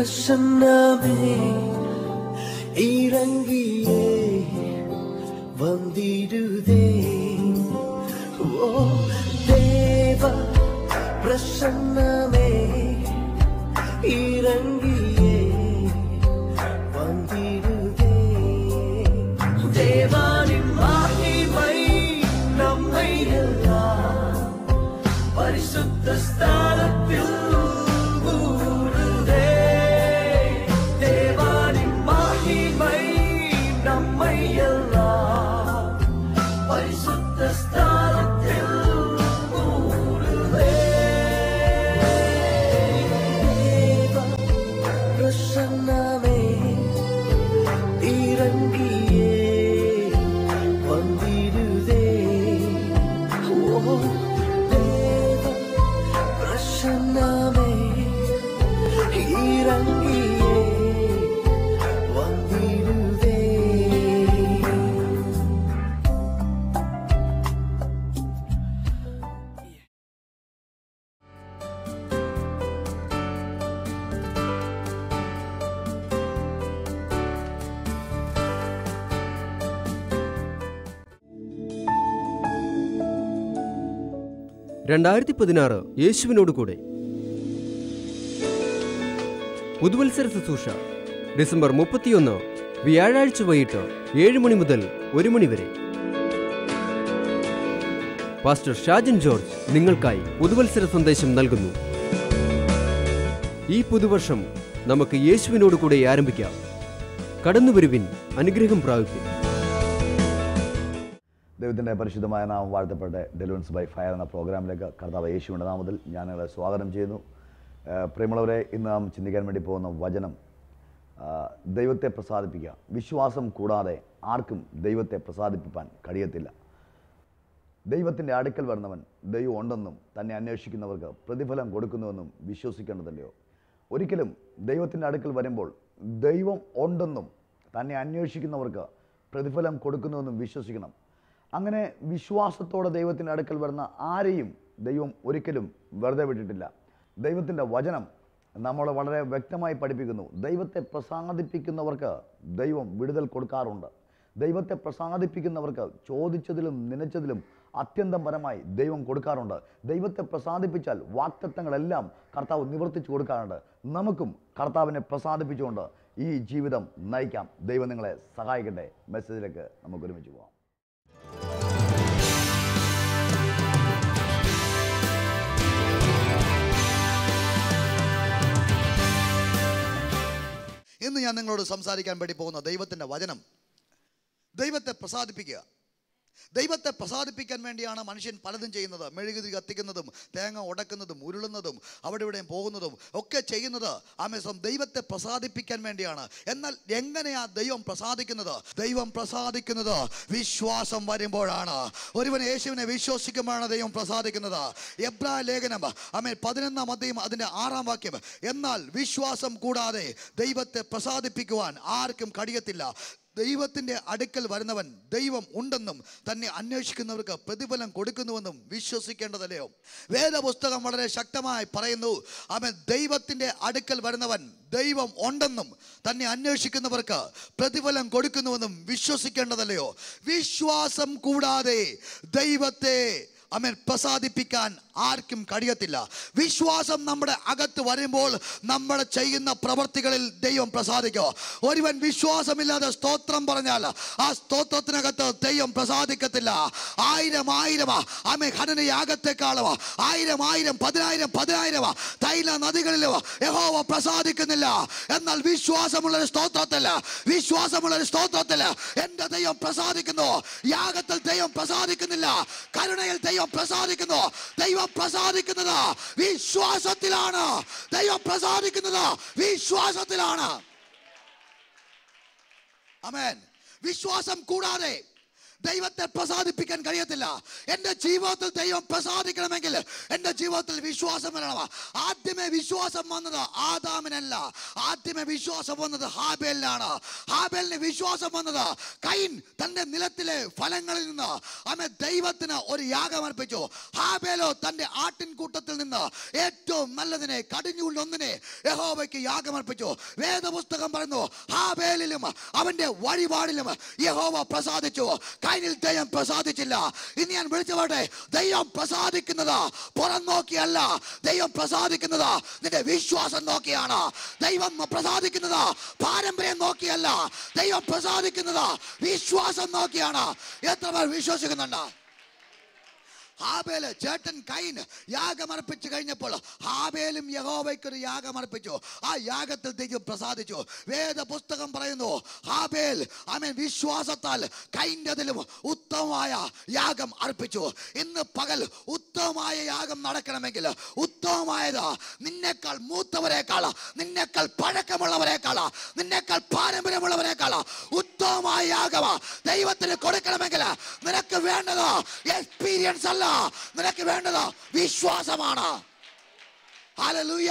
പ്രസന്നമേ ഇറങ്ങിയേ വന്നിരുതേ ഓ ദേവ പ്രസന്നമേ ഇറങ്ങിയേ വന്നിരുതേ தேவானின் மகிமை நம்மை எல்லாம் பரிசுத்த ஸ்தானத்தில் ஊறுதே. தேவானின் மகிமை நம்மை எல்லாம் பரிசுத்த ஸ்தானத்தில் ஊறுதே. தேவ பிரசன்னமே இறங்கியே வந்திருதே ஓ தேவ பிரசன்னமே இறங்கியே வந்திருதே രണ്ടായിരത്തി പതിനാറ് യേശുവിനോട് കൂടെ പുതുവത്സര ശുശ്രൂഷ ഡിസംബർ മുപ്പത്തിയൊന്ന് വ്യാഴാഴ്ച വൈകിട്ട് ഏഴ് മണി മുതൽ ഒരു മണി വരെ പാസ്റ്റർ ഷാജൻ ജോർജ് നിങ്ങൾക്കായി പുതുവത്സര സന്ദേശം നൽകുന്നു ഈ പുതുവർഷം നമുക്ക് യേശുവിനോട് കൂടെ ആരംഭിക്കാം കടന്നുവരുവിൻ അനുഗ്രഹം പ്രാപിക്കും ദൈവത്തിൻ്റെ പരിശുദ്ധമായ നാമം വാഴ്ത്തപ്പെട്ട ഡെലിവൻസ് ബൈ ഫയർ എന്ന പ്രോഗ്രാമിലേക്ക് കർത്താവ് യേശുവിൻ്റെ നാമത്തിൽ ഞാൻ നിങ്ങളെ സ്വാഗതം ചെയ്യുന്നു ഏഹ് പ്രിയമുള്ളവരെ ഇന്ന് നാം ചിന്തിക്കാൻ വേണ്ടി പോകുന്ന വചനം ആ, ദൈവത്തെ പ്രസാദിപ്പിക്കുക വിശ്വാസം കൂടാതെ ആർക്കും ദൈവത്തെ പ്രസാദിപ്പിക്കാൻ കഴിയത്തില്ല ദൈവത്തിൻ്റെ അടുക്കൽ വരുന്നവൻ ദൈവം ഉണ്ടെന്നും തന്നെ അന്വേഷിക്കുന്നവർക്ക് പ്രതിഫലം കൊടുക്കുന്നുവെന്നും വിശ്വസിക്കേണ്ടതല്ലയോ ഒരിക്കലും ദൈവത്തിൻ്റെ അടുക്കൽ വരുമ്പോൾ ദൈവം ഉണ്ടെന്നും തന്നെ അന്വേഷിക്കുന്നവർക്ക് പ്രതിഫലം കൊടുക്കുന്നുവെന്നും വിശ്വസിക്കണം അങ്ങനെ വിശ്വാസത്തോടെ ദൈവത്തിൻ്റെ അടുക്കൽ വരുന്ന ആരെയും ദൈവം ഒരിക്കലും വെറുതെ വിട്ടിട്ടില്ല ദൈവത്തിൻ്റെ വചനം നമ്മളെ വളരെ വ്യക്തമായി പഠിപ്പിക്കുന്നു ദൈവത്തെ പ്രസാദിപ്പിക്കുന്നവർക്ക് ദൈവം വിടുതൽ കൊടുക്കാറുണ്ട് ദൈവത്തെ പ്രസാദിപ്പിക്കുന്നവർക്ക് ചോദിച്ചതിലും നനച്ചതിലും അത്യന്തം പരമായി ദൈവം കൊടുക്കാറുണ്ട് ദൈവത്തെ പ്രസാദിപ്പിച്ചാൽ വാക്തത്വങ്ങളെല്ലാം കർത്താവ് നിവർത്തിച്ചു കൊടുക്കാറുണ്ട് നമുക്കും കർത്താവിനെ പ്രസാദിപ്പിച്ചുകൊണ്ട് ഈ ജീവിതം നയിക്കാം ദൈവം നിങ്ങളെ സഹായിക്കട്ടെ മെസ്സേജിലേക്ക് നമുക്ക് ഒരുമിച്ച് പോകാം ഇന്ന് ഞാൻ നിങ്ങളോട് സംസാരിക്കാൻ വേണ്ടി പോകുന്ന ദൈവത്തിൻ്റെ വചനം ദൈവത്തെ പ്രസാദിപ്പിക്കുക ദൈവത്തെ പ്രസാദിപ്പിക്കാൻ വേണ്ടിയാണ് മനുഷ്യൻ പലതും ചെയ്യുന്നത് മെഴുകുതിരി കത്തിക്കുന്നതും തേങ്ങ ഉടക്കുന്നതും ഉരുളുന്നതും അവിടെ ഇവിടെയും പോകുന്നതും ഒക്കെ ചെയ്യുന്നത് ആമേസം ദൈവത്തെ പ്രസാദിപ്പിക്കാൻ വേണ്ടിയാണ് എന്നാൽ എങ്ങനെയാ ദൈവം പ്രസാദിക്കുന്നത് ദൈവം പ്രസാദിക്കുന്നത് വിശ്വാസം വരുമ്പോഴാണ് ഒരുവൻ യേശുവിനെ വിശ്വസിക്കുമ്പോഴാണ് ദൈവം പ്രസാദിക്കുന്നത് എബ്രാ ലേഖനം ആമേ പതിനൊന്നാം അധ്യയം അതിൻ്റെ ആറാം വാക്യം എന്നാൽ വിശ്വാസം കൂടാതെ ദൈവത്തെ പ്രസാദിപ്പിക്കുവാൻ ആർക്കും കഴിയത്തില്ല ദൈവത്തിൻ്റെ അടുക്കൽ വരുന്നവൻ ദൈവം ഉണ്ടെന്നും തന്നെ അന്വേഷിക്കുന്നവർക്ക് പ്രതിഫലം കൊടുക്കുന്നുവെന്നും വിശ്വസിക്കേണ്ടതല്ലയോ വേദപുസ്തകം വളരെ ശക്തമായി പറയുന്നു അവൻ ദൈവത്തിൻ്റെ അടുക്കൽ വരുന്നവൻ ദൈവം ഉണ്ടെന്നും തന്നെ അന്വേഷിക്കുന്നവർക്ക് പ്രതിഫലം കൊടുക്കുന്നുവെന്നും വിശ്വസിക്കേണ്ടതല്ലയോ വിശ്വാസം കൂടാതെ ദൈവത്തെ അമേൻ പ്രസാദിപ്പിക്കാൻ ആർക്കും കഴിയത്തില്ല വിശ്വാസം നമ്മുടെ അകത്ത് വരുമ്പോൾ നമ്മൾ ചെയ്യുന്ന പ്രവർത്തികളിൽ ദൈവം പ്രസാദിക്കോ ഒരുവൻ വിശ്വാസമില്ലാതെ സ്തോത്രം പറഞ്ഞാൽ ആ സ്തോത്രത്തിനകത്ത് ദൈവം പ്രസാദിക്കത്തില്ല ആയിരം ആയിരം അമേ ഖനനയാഗത്തെക്കാളും ആയിരം ആയിരം പതിനായിരം പതിനായിരം തൈല നദികളിൽ യഹോവ പ്രസാദിക്കുന്നില്ല എന്നാൽ വിശ്വാസമുള്ള ഒരു സ്തോത്രത്തിൽ വിശ്വാസമുള്ള ഒരു സ്തോത്രത്തിൽ എന്റെ ദൈവം പ്രസാദിക്കുന്നു യാഗത്തിൽ ദൈവം പ്രസാദിക്കുന്നില്ല കരുണയിൽ ദൈവം പ്രസാദിക്കുന്നു ദൈവം പ്രസാദിക്കുന്നത് വിശ്വാസത്തിലാണ് ദൈവം പ്രസാദിക്കുന്നത് വിശ്വാസത്തിലാണ് അമേൻ വിശ്വാസം കൂടാതെ ദൈവത്തെ പ്രസാദിപ്പിക്കാൻ കഴിയത്തില്ല എൻ്റെ ജീവിതത്തിൽ ദൈവം പ്രസാദിക്കണമെങ്കിൽ എൻ്റെ ജീവിതത്തിൽ വിശ്വാസം വരണം ആദ്യമേ വിശ്വാസം വന്നത് ആദാമിനല്ല ആദ്യമേ വിശ്വാസം വന്നത് ഹാബേലിനാണ് ഹാബേലിന് വിശ്വാസം വന്നത് കൈൻ തന്റെ നിലത്തിലെ ഫലങ്ങളിൽ നിന്ന് അവൻ ദൈവത്തിന് ഒരു യാഗം അർപ്പിച്ചു ഹാബേലോ തന്റെ ആട്ടിൻകൂട്ടത്തിൽ നിന്ന് ഏറ്റവും നല്ലതിനെ കടിഞ്ഞുള്ള ഒന്നിനെ യഹോവയ്ക്ക് യാഗമർപ്പിച്ചു വേദപുസ്തകം പറയുന്നു ഹാബേലിലും അവന്റെ വഴിപാടിലും യഹോവ പ്രസാദിച്ചു കൈനിൽ ദൈവം പ്രസാദിച്ചില്ല ഇനി ഞാൻ വിളിച്ചു പറട്ടെ ദൈവം പ്രസാദിക്കുന്നത് പുറം നോക്കിയല്ല ദൈവം പ്രസാദിക്കുന്നത് നിന്റെ വിശ്വാസം നോക്കിയാണ് ദൈവം പ്രസാദിക്കുന്നത് പാരമ്പര്യം നോക്കിയല്ല ദൈവം പ്രസാദിക്കുന്നത് വിശ്വാസം നോക്കിയാണ് എത്ര പേർ വിശ്വസിക്കുന്നുണ്ട് ഹാബേല് ചേട്ടൻ കൈൻ യാഗമർപ്പിച്ചു കഴിഞ്ഞപ്പോൾ ഹാബേലും യഹോവയ്ക്കൊരു യാഗമർപ്പിച്ചു ആ യാഗത്തിൽ ദൈവം പ്രസാദിച്ചു വേദ പുസ്തകം പറയുന്നു ഹാബേൽ അവൻ വിശ്വാസത്താൽ കൈൻ്റെതിലും ഉത്തമമായ യാഗം അർപ്പിച്ചു ഇന്ന് പകൽ ഉത്തമമായ യാഗം നടക്കണമെങ്കിൽ ഉത്തമമായത് നിന്നേക്കാൾ മൂത്തവരെക്കാൾ നിന്നേക്കാൾ പഴക്കമുള്ളവരെക്കാൾ നിന്നേക്കാൾ പാരമ്പര്യമുള്ളവരെക്കാൾ ഉത്തമമായ യാഗം ദൈവത്തിന് കൊടുക്കണമെങ്കിൽ നിനക്ക് വേണ്ടത് എക്സ്പീരിയൻസ് അല്ല നിനക്ക് വേണ്ടത് വിശ്വാസമാണ് ഹല്ലേലൂയ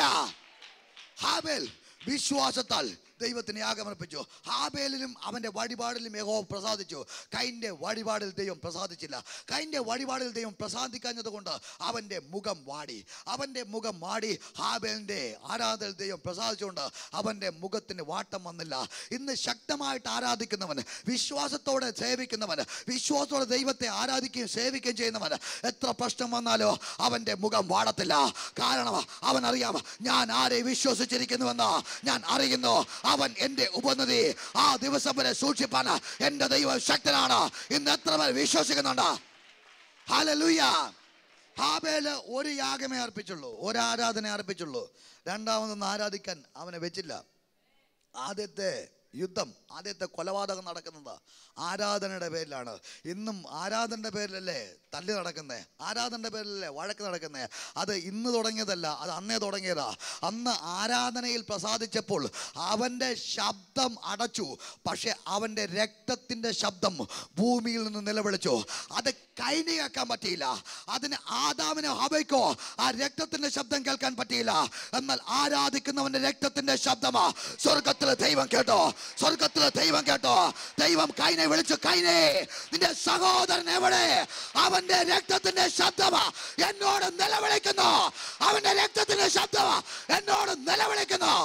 ഹാബേൽ വിശ്വാസത്താൽ ദൈവത്തിന് യാഗമർപ്പിച്ചു ഹാബേലിലും അവന്റെ വഴിപാടിലും യഹോ പ്രസാദിച്ചു കൈൻ്റെ വഴിപാടിൽ ദൈവം പ്രസാദിച്ചില്ല കൈൻ്റെ വഴിപാടിൽ ദൈവം പ്രസാദിക്കാഞ്ഞത് കൊണ്ട് അവന്റെ മുഖം വാടി അവന്റെ മുഖം വാടി ഹാബേലിന്റെ ആരാധനയിൽ ദൈവം പ്രസാദിച്ചുകൊണ്ട് അവന്റെ മുഖത്തിന് വാട്ടം വന്നില്ല ഇന്ന് ശക്തമായിട്ട് ആരാധിക്കുന്നവൻ വിശ്വാസത്തോടെ സേവിക്കുന്നവൻ വിശ്വാസത്തോടെ ദൈവത്തെ ആരാധിക്കുകയും സേവിക്കുകയും ചെയ്യുന്നവൻ എത്ര പ്രശ്നം വന്നാലോ അവന്റെ മുഖം വാടത്തില്ല കാരണം അവൻ അറിയാം ഞാൻ ആരെ വിശ്വസിച്ചിരിക്കുന്നുവെന്ന് ഞാൻ അറിയുന്നു അവൻ എൻ്റെ ഉപനതി ആ ദിവസം വരെ സൂക്ഷിപ്പാൻ എൻ്റെ ദൈവം ശക്തനാണ് ഇന്ന് എത്ര പേർ വിശ്വസിക്കുന്നുണ്ട് ഹല്ലേലൂയ ഹാബേല് ഒരു യാഗമേ അർപ്പിച്ചുള്ളൂ ഒരു ആരാധന അർപ്പിച്ചുള്ളൂ രണ്ടാമതൊന്നും ആരാധിക്കാൻ അവനെ വെച്ചില്ല ആദ്യത്തെ യുദ്ധം ആദ്യത്തെ കൊലപാതകം നടക്കുന്നത് ആരാധനയുടെ പേരിലാണ് ഇന്നും ആരാധനയുടെ പേരിലല്ലേ തല്ല് നടക്കുന്നേ ആരാധനയുടെ പേരിലല്ലേ വഴക്ക് നടക്കുന്നേ അത് ഇന്ന് തുടങ്ങിയതല്ല അത് അന്നേ തുടങ്ങിയതാ അന്ന് ആരാധനയിൽ പ്രസാദിച്ചപ്പോൾ അവൻ്റെ ശബ്ദം അടച്ചു പക്ഷെ അവൻ്റെ രക്തത്തിൻ്റെ ശബ്ദം ഭൂമിയിൽ നിന്ന് നിലവിളിച്ചു അത് കൈനി കേൾക്കാൻ പറ്റിയില്ല അതിന് ആദാമിനോ ഹവയ്ക്കോ ആ രക്തത്തിന്റെ ശബ്ദം കേൾക്കാൻ പറ്റിയില്ല എന്നാൽ ആരാധിക്കുന്നവന്റെ രക്തത്തിന്റെ ശബ്ദമാ സ്വർഗത്തിലെ ദൈവം കേട്ടോ സ്വർഗത്തിലെ ദൈവം കേട്ടോ ദൈവം കൈനെ വിളിച്ചു കൈനെ നിന്റെ സഹോദരൻ എവിടെ അവന്റെ രക്തത്തിന്റെ ശബ്ദമാ എന്നോട് നിലവിളിക്കുന്നു അവന്റെ രക്തത്തിന്റെ ശബ്ദമാ എന്നോട് നിലവിളിക്കുന്നു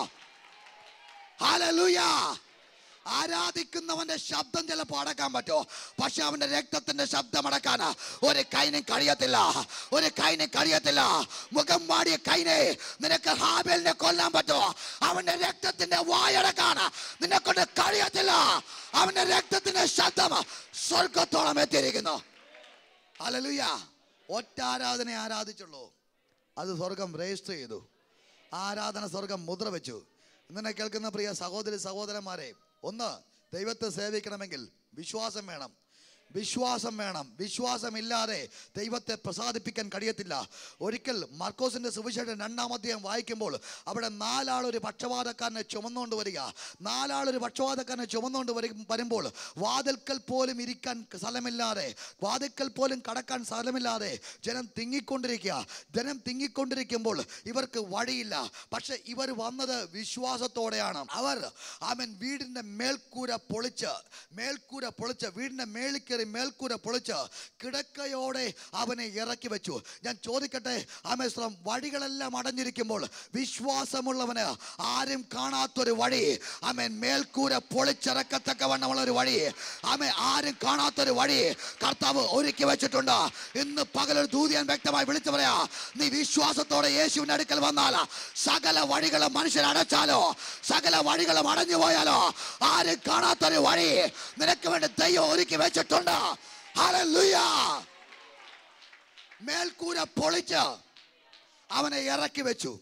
ഹല്ലേലൂയ ആരാധിക്കുന്നവന്റെ ശബ്ദം ചിലപ്പോൾ അടക്കാൻ പറ്റുമോ പക്ഷെ അവന്റെ രക്തത്തിന്റെ ശബ്ദം അടക്കാൻ ഒരു കൈനും കഴിയത്തില്ല ഒരു കൈനും കഴിയത്തില്ല മുഖം വാടിയ കൈനെ നിനക്ക് ഹാബേലിനെ കൊല്ലാൻ പറ്റുമോ അവന്റെ രക്തത്തിന്റെ വായടക്കാൻ നിന്നെ കൊണ്ട് കഴിയത്തില്ല അവന്റെ രക്തത്തിന്റെ ശബ്ദം സ്വർഗത്തോളം എത്തിയിരിക്കുന്നു അലലുയ ഒറ്റ ആരാധന ആരാധിച്ചുള്ളൂ അത് സ്വർഗം രജിസ്റ്റർ ചെയ്തു ആരാധന സ്വർഗം മുദ്ര വെച്ചു ഇന്നെ കേൾക്കുന്ന പ്രിയ സഹോദരി സഹോദരന്മാരെ ഒന്ന് ദൈവത്തെ സേവിക്കണമെങ്കിൽ വിശ്വാസം വേണം വിശ്വാസം വേണം വിശ്വാസമില്ലാതെ ദൈവത്തെ പ്രസാദിപ്പിക്കാൻ കഴിയത്തില്ല ഒരിക്കൽ മാർക്കോസിന്റെ സുവിശേഷം രണ്ടാം അധ്യായം വായിക്കുമ്പോൾ അവിടെ നാലാൾ ഒരു പക്ഷപാതക്കാരനെ ചുമന്നുകൊണ്ട് വരിക നാലാൾ ഒരു പക്ഷപാതക്കാരനെ ചുമന്നുകൊണ്ട് വരും വരുമ്പോൾ വാതിൽക്കൽ പോലും ഇരിക്കാൻ സ്ഥലമില്ലാതെ വാതിൽക്കൽ പോലും കടക്കാൻ സ്ഥലമില്ലാതെ ജനം തിങ്ങിക്കൊണ്ടിരിക്കുക ജനം തിങ്ങിക്കൊണ്ടിരിക്കുമ്പോൾ ഇവർക്ക് വഴിയില്ല പക്ഷെ ഇവർ വന്നത് വിശ്വാസത്തോടെയാണ് അവർ അവൻ വീടിന്റെ മേൽക്കൂര പൊളിച്ച് മേൽക്കൂര പൊളിച്ച് വീടിന്റെ മേളിൽ കയറി മേൽക്കൂര പൊളിച്ച് കിടക്കയോടെ അവനെ ഇറക്കി വെച്ചു ഞാൻ ചോദിക്കട്ടെ ആമേശ്വരം വഴികളെല്ലാം അടഞ്ഞിരിക്കുമ്പോൾ വിശ്വാസമുള്ളവന് ആരും കാണാത്തൊരു വഴി ആമേൻ മേൽക്കൂര പൊളിച്ചിറക്കത്തക്കവണ്ണമുള്ള ഒരു വഴി ആമേ ആരും കാണാത്തൊരു വഴി കർത്താവ് ഒരുക്കി വെച്ചിട്ടുണ്ട് ഇന്ന് പകലൊരു ദൂതിയാൻ വ്യക്തമായി വിളിച്ചു പറയാ നീ വിശ്വാസത്തോടെ യേശുവിന്റെ അടുക്കൽ വന്നാൽ സകല വഴികളും മനുഷ്യൻ അടച്ചാലോ സകല വഴികളും അടഞ്ഞു പോയാലോ ആരും കാണാത്തൊരു വഴി നിനക്ക് വേണ്ടി ദൈവം ഒരുക്കി വെച്ചിട്ടുണ്ട് ഹല്ലേലൂയ മേൽക്കൂര പൊളിച്ച് അവനെ ഇറക്കി വെച്ചു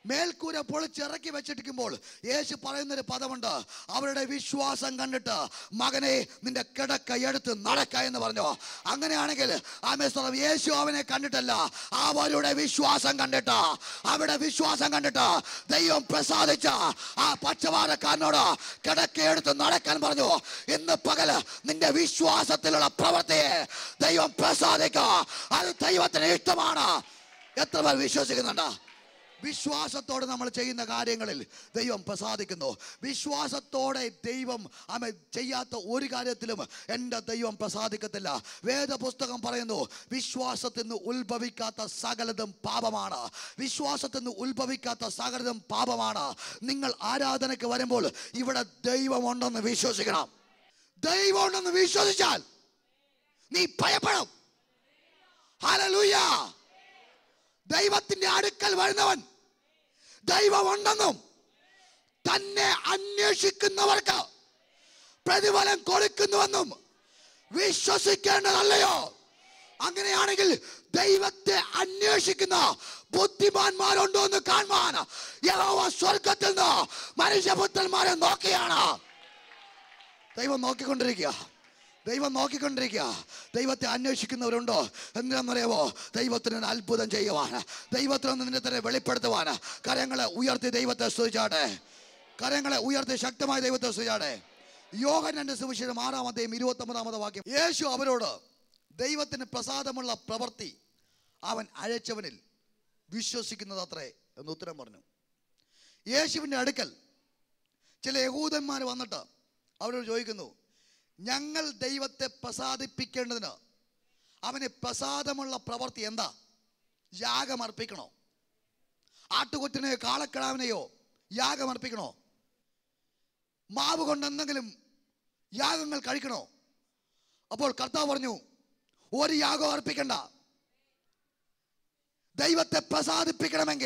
മേൽക്കൂര പൊളിച്ചിറക്കി വെച്ചിരിക്കുമ്പോൾ യേശു പറയുന്നൊരു പദമുണ്ട് അവരുടെ വിശ്വാസം കണ്ടിട്ട് മകനെ നിന്റെ കിടക്ക എടുത്ത് നടക്ക എന്ന് പറഞ്ഞു അങ്ങനെയാണെങ്കിൽ ആമേ സ്തോത്രം യേശു അവനെ കണ്ടിട്ടല്ല അവരുടെ വിശ്വാസം കണ്ടിട്ട് അവരുടെ വിശ്വാസം കണ്ടിട്ട് ദൈവം പ്രസാദിച്ച ആ പച്ചവാരക്കാരനോട് കിടക്ക എടുത്ത് നടക്കാൻ പറഞ്ഞു ഇന്ന് പകല് നിന്റെ വിശ്വാസത്തിലുള്ള പ്രവൃത്തിയെ ദൈവം പ്രസാദിക്കുക അത് ദൈവത്തിന് ഇഷ്ടമാണ് എത്ര പേർ വിശ്വസിക്കുന്നുണ്ട് വിശ്വാസത്തോടെ നമ്മൾ ചെയ്യുന്ന കാര്യങ്ങളിൽ ദൈവം പ്രസാദിക്കുന്നു വിശ്വാസത്തോടെ ദൈവം അമ ചെയ്യാത്ത ഒരു കാര്യത്തിലും എൻ്റെ ദൈവം പ്രസാദിക്കത്തില്ല വേദപുസ്തകം പറയുന്നു വിശ്വാസത്തിൽ നിന്ന് ഉത്ഭവിക്കാത്ത സകലതും പാപമാണ് വിശ്വാസത്തിൽ നിന്ന് ഉത്ഭവിക്കാത്ത സകലതും പാപമാണ് നിങ്ങൾ ആരാധനയ്ക്ക് വരുമ്പോൾ ഇവിടെ ദൈവമുണ്ടെന്ന് വിശ്വസിക്കണം ദൈവമുണ്ടെന്ന് വിശ്വസിച്ചാൽ നീ ഭയപ്പെടും ഹല്ലേലൂയ ദൈവത്തിന്റെ അടുക്കൽ വരുന്നവൻ ദൈവമുണ്ടെന്നും തന്നെ അന്വേഷിക്കുന്നവർക്ക് പ്രതിഫലം കൊടുക്കുന്നുവെന്നും വിശ്വസിക്കേണ്ടതല്ലയോ അങ്ങനെയാണെങ്കിൽ ദൈവത്തെ അന്വേഷിക്കുന്ന ബുദ്ധിമാന്മാരുണ്ടോ എന്ന് കാണുവാൻ യഹോവ സ്വർഗത്തിൽ നിന്ന് മനുഷ്യപുത്രന്മാരെ നോക്കിയാണ് ദൈവം നോക്കിക്കൊണ്ടിരിക്കുക ദൈവം നോക്കിക്കൊണ്ടിരിക്കുക ദൈവത്തെ അന്വേഷിക്കുന്നവരുണ്ടോ എന്തിനാണെന്നറിയാവോ ദൈവത്തിന് ഒരു അത്ഭുതം ചെയ്യുവാൻ ദൈവത്തിനൊന്ന് നിന്നെ തന്നെ വെളിപ്പെടുത്തുവാൻ കരങ്ങളെ ഉയർത്തി ദൈവത്തെ സ്തുതിച്ചാട്ടെ കരങ്ങളെ ഉയർത്തി ശക്തമായ ദൈവത്തെ സ്തുതിച്ചാട്ടെ യോഹനന്റെ സുവിശേഷം ആറാമത്തെയും ഇരുപത്തൊമ്പതാമത്തെ വാക്യം യേശു അവരോട് ദൈവത്തിന് പ്രസാദമുള്ള പ്രവൃത്തി അവൻ അയച്ചവനിൽ വിശ്വസിക്കുന്നത് അത്രേ എന്ന് ഉത്തരം പറഞ്ഞു യേശുവിൻ്റെ അടുക്കൽ ചില യഹൂദന്മാർ വന്നിട്ട് അവരോട് ചോദിക്കുന്നു ഞങ്ങൾ ദൈവത്തെ പ്രസാദിപ്പിക്കേണ്ടതിന് അവന് പ്രസാദമുള്ള പ്രവൃത്തി എന്താ യാഗം അർപ്പിക്കണോ ആട്ടുകൊറ്റിനെയോ കാളക്കിടാവിനെയോ യാഗം അർപ്പിക്കണോ മാവ് കൊണ്ട് എന്തെങ്കിലും യാഗങ്ങൾ കഴിക്കണോ അപ്പോൾ കർത്താവ് പറഞ്ഞു ഒരു യാഗം അർപ്പിക്കണ്ട ദൈവത്തെ പ്രസാദിപ്പിക്കണമെങ്കിൽ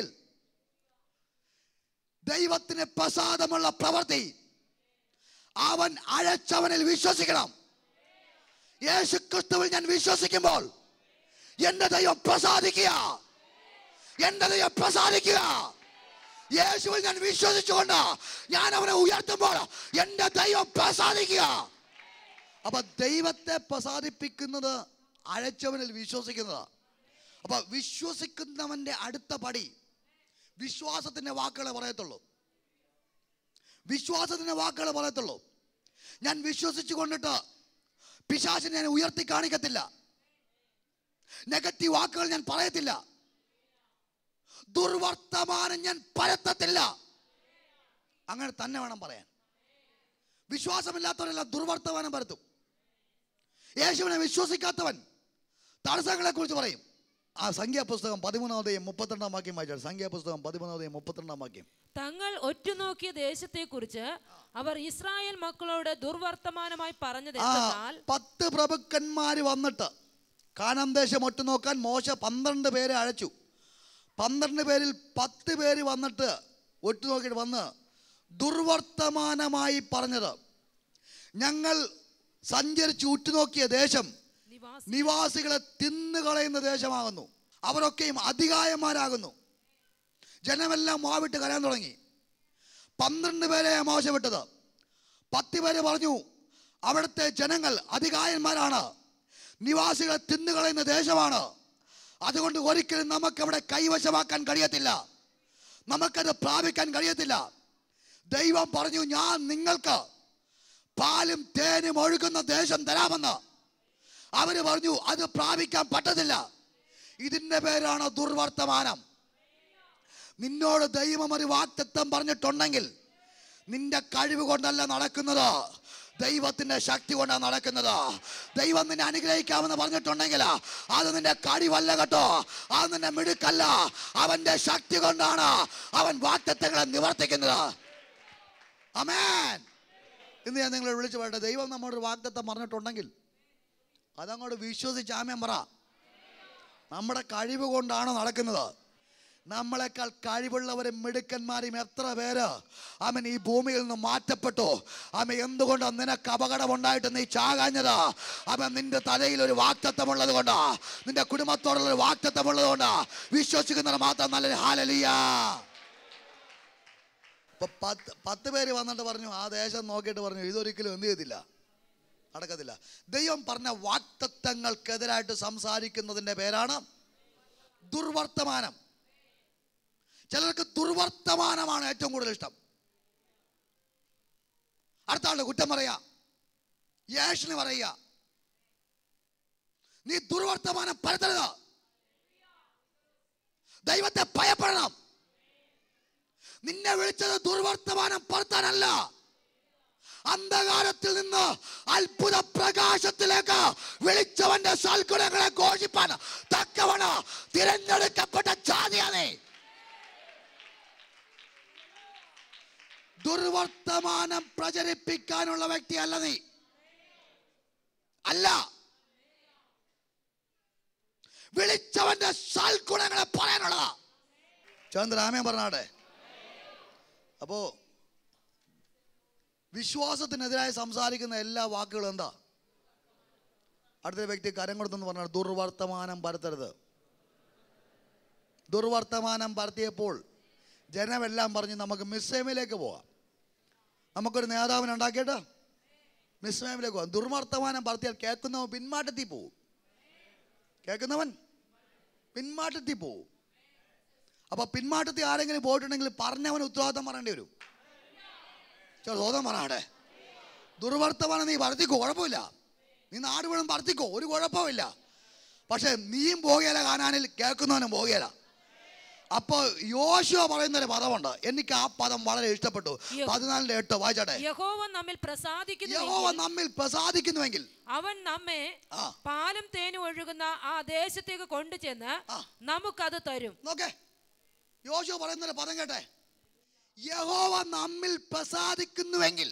ദൈവത്തിന് പ്രസാദമുള്ള പ്രവൃത്തി അവൻ അഴച്ചവനിൽ വിശ്വസിക്കണം യേശു ക്രിസ്തുവിൽ ഞാൻ വിശ്വസിക്കുമ്പോൾ എന്റെ ദൈവം പ്രസാദിക്കുക എന്റെ ദൈവം പ്രസാദിക്കുക യേശുവിൽ ഞാൻ വിശ്വസിച്ചുകൊണ്ട് ഞാൻ അവനെ ഉയർത്തുമ്പോൾ എന്റെ ദൈവം പ്രസാദിക്കുക അപ്പൊ ദൈവത്തെ പ്രസാദിപ്പിക്കുന്നത് അഴച്ചവനിൽ വിശ്വസിക്കുന്നത് അപ്പൊ വിശ്വസിക്കുന്നവന്റെ അടുത്ത പടി വിശ്വാസത്തിന്റെ വാക്കുകളെ പറയത്തുള്ളൂ വിശ്വാസത്തിന്റെ വാക്കുകളെ പറയത്തുള്ളൂ ഞാൻ വിശ്വസിച്ചു കൊണ്ടിട്ട് പിശാചിനെ ഞാൻ ഉയർത്തി കാണിക്കത്തില്ല നെഗറ്റീവ് വാക്കുകൾ ഞാൻ പറയത്തില്ല ദുർവർത്തമാനം ഞാൻ പരത്തത്തില്ല അങ്ങനെ തന്നെ വേണം പറയാൻ വിശ്വാസമില്ലാത്തവരെല്ലാം ദുർവർത്തമാനം പരത്തും യേശുവിനെ വിശ്വസിക്കാത്തവൻ തടസ്സങ്ങളെ കുറിച്ച് പറയും ആ സംഖ്യാപുസ്തകം പതിമൂന്നാമതെയും മുപ്പത്തിരണ്ടാം വാക്യം വായിച്ചാൽ സംഖ്യാപുസ്തകം പതിമൂന്നാമതെയും മുപ്പത്തിരണ്ടാം വാക്യം തങ്ങൾ ഒറ്റുനോക്കിയ ദേശത്തെക്കുറിച്ച് അവർ ഇസ്രായേൽ മക്കളോട് ദുർവർത്തമാനമായി പറഞ്ഞത് ആ എന്തെന്നാൽ പത്ത് പ്രഭുക്കന്മാർ വന്നിട്ട് കാനാം ദേശം ഒറ്റുനോക്കാൻ മോശ പന്ത്രണ്ട് പേരെ അഴച്ചു പന്ത്രണ്ട് പേരിൽ പത്ത് പേര് വന്നിട്ട് ഒറ്റുനോക്കിയിട്ട് വന്ന് ദുർവർത്തമാനമായി പറഞ്ഞത് ഞങ്ങൾ സഞ്ചരിച്ച് ഉറ്റുനോക്കിയ ദേശം നിവാസ നിവാസികളെ തിന്നുകളയുന്ന ദേശമാകുന്നു അവരൊക്കെയും അധികായന്മാരാകുന്നു ജനമെല്ലാം മാവിട്ട് കരയാൻ തുടങ്ങി പന്ത്രണ്ട് പേരെ മോശം വിട്ടത് പത്ത് പേര് പറഞ്ഞു അവിടുത്തെ ജനങ്ങൾ അധികായന്മാരാണ് നിവാസികളെ തിന്നുകളയുന്ന ദേശമാണ് അതുകൊണ്ട് ഒരിക്കലും നമുക്കവിടെ കൈവശമാക്കാൻ കഴിയത്തില്ല നമുക്കത് പ്രാപിക്കാൻ കഴിയത്തില്ല ദൈവം പറഞ്ഞു ഞാൻ നിങ്ങൾക്ക് പാലും തേനും ഒഴുകുന്ന ദേശം തരാമെന്ന് അവര് പറഞ്ഞു അത് പ്രാപിക്കാൻ പറ്റത്തില്ല ഇതിന്റെ പേരാണ് ദുർവർത്തമാനം നിന്നോട് ദൈവം ഒരു വാക്തത്വം പറഞ്ഞിട്ടുണ്ടെങ്കിൽ നിന്റെ കഴിവ് കൊണ്ടല്ല നടക്കുന്നത് ദൈവത്തിന്റെ ശക്തി കൊണ്ടാണ് നടക്കുന്നത് ദൈവം നിന്നെ അനുഗ്രഹിക്കാമെന്ന് പറഞ്ഞിട്ടുണ്ടെങ്കിൽ അത് നിന്റെ കഴിവല്ല കേട്ടോ അത് നിന്റെ മിടുക്കല്ല അവന്റെ ശക്തി കൊണ്ടാണ് അവൻ വാക്തത്വങ്ങളെ നിവർത്തിക്കുന്നത് അമേൻ ഇന്ന് ഞാൻ നിങ്ങളെ വിളിച്ചു പറയട്ടെ ദൈവം നമ്മോട് വാഗ്ദത്തം പറഞ്ഞിട്ടുണ്ടെങ്കിൽ അതങ്ങോട്ട് വിശ്വസിച്ച് ആമേൻ പറ നമ്മുടെ കഴിവ് കൊണ്ടാണ് നടക്കുന്നത് നമ്മളെക്കാൾ കഴിവുള്ളവരും മിടുക്കന്മാരും എത്ര പേര് അവൻ ഈ ഭൂമിയിൽ നിന്ന് മാറ്റപ്പെട്ടു അവൻ എന്തുകൊണ്ടാണ് നിനക്ക് അപകടമുണ്ടായിട്ട് നീ ചാകാഞ്ഞത് അവൻ നിന്റെ തലയിൽ ഒരു വാക്തത്വമുള്ളത് കൊണ്ടാ നിന്റെ കുടുംബത്തോടുള്ള ഒരു വാക്തത്വമുള്ളത് കൊണ്ടാ വിശ്വസിക്കുന്നവർ മാത്രം നല്ലൊരു ഹാലലിയ ഇപ്പൊ പത്ത് പത്ത് പേര് വന്നിട്ട് പറഞ്ഞു ആ ദേശം നോക്കിയിട്ട് പറഞ്ഞു ഇതൊരിക്കലും എന്ത് ചെയ്തില്ല നടക്കത്തില്ല ദൈവം പറഞ്ഞ വാക്തത്വങ്ങൾക്കെതിരായിട്ട് സംസാരിക്കുന്നതിൻ്റെ പേരാണ് ദുർവർത്തമാനം ചിലർക്ക് ദുർവർത്തമാനമാണ് ഏറ്റവും കൂടുതൽ ഇഷ്ടം അടുത്ത ആളുടെ കുറ്റം പറയാ യേശുവിന് പറയുക നീ ദുർവർത്തമാനം പരത്തരുത് ദൈവത്തെ ഭയപ്പെടണം നിന്നെ വിളിച്ചത് ദുർവർത്തമാനം പരത്താനല്ല അന്ധകാരത്തിൽ നിന്ന് അത്ഭുത പ്രകാശത്തിലേക്ക് വിളിച്ചവന്റെ സൽഗുണങ്ങളെ ഘോഷിപ്പാൻ തക്കവണ തിരഞ്ഞെടുക്കപ്പെട്ട ജാതിയാണ് ദുർവർത്തമാനം പ്രചരിപ്പിക്കാനുള്ള വ്യക്തിയല്ല നീ അല്ല വിളിച്ചവന്റെ സൽഗുണങ്ങളെ പറയാനുള്ളതാ ചന്ദ്രാമേ പറഞ്ഞാടെ അപ്പോ വിശ്വാസത്തിനെതിരായി സംസാരിക്കുന്ന എല്ലാ വാക്കുകളും എന്താ അടുത്ത വ്യക്തി കരം കൊടുത്തെന്ന് പറഞ്ഞാൽ ദുർവർത്തമാനം പരത്തരുത് ദുർവർത്തമാനം പരത്തിയപ്പോൾ ജനമെല്ലാം പറഞ്ഞ് നമുക്ക് മിസ്സൈമിലേക്ക് പോകാം നമുക്കൊരു നേതാവിനെ ഉണ്ടാക്കിയിട്ട് മിസ്സൈമിലേക്ക് പോകാം ദുർവർത്തമാനം പരത്തിയാൽ കേൾക്കുന്നവൻ പിന്മാറ്റത്തിൽ പോവും കേൾക്കുന്നവൻ പിന്മാറ്റത്തിൽ പോവും അപ്പൊ പിന്മാറ്റത്തിൽ ആരെങ്കിലും പോയിട്ടുണ്ടെങ്കിൽ പറഞ്ഞവന് ഉത്തരവാദിത്തം പറയേണ്ടി വരും ചില സ്വതം പറയാടെ ദുർവർത്തമാനം നീ വർത്തിക്കോ കുഴപ്പമില്ല നീ നാട് വേണം വർത്തിക്കോ ഒരു കുഴപ്പമില്ല പക്ഷെ നീയും പോകുകയില്ല കാണാനിൽ കേൾക്കുന്നവനും പോകുകയില്ല അപ്പോൾ യോശുവ പറയുന്ന ഒരു പദമുണ്ട് എനിക്ക് ആ പദം വളരെ ഇഷ്ടപ്പെട്ടു യോ- പതിനാലിന്റെ എട്ട് വായിച്ചാട്ടെ യഹോവ നമ്മിൽ പ്രസാദിക്കുന്നു യഹോവ നമ്മിൽ പ്രസാദിക്കുന്നുവെങ്കിൽ അവൻ നമ്മെ ആ. പാലും തേനും ഒഴുകുന്ന ആ ദേശത്തേക്ക് കൊണ്ടുചെന്ന് ആ. നമുക്കത് തരും നോക്കേ യോശുവ പറയുന്ന ഒരു പദം കേട്ടെ യഹോവ നമ്മിൽ പ്രസാദിക്കുന്നുവെങ്കിൽ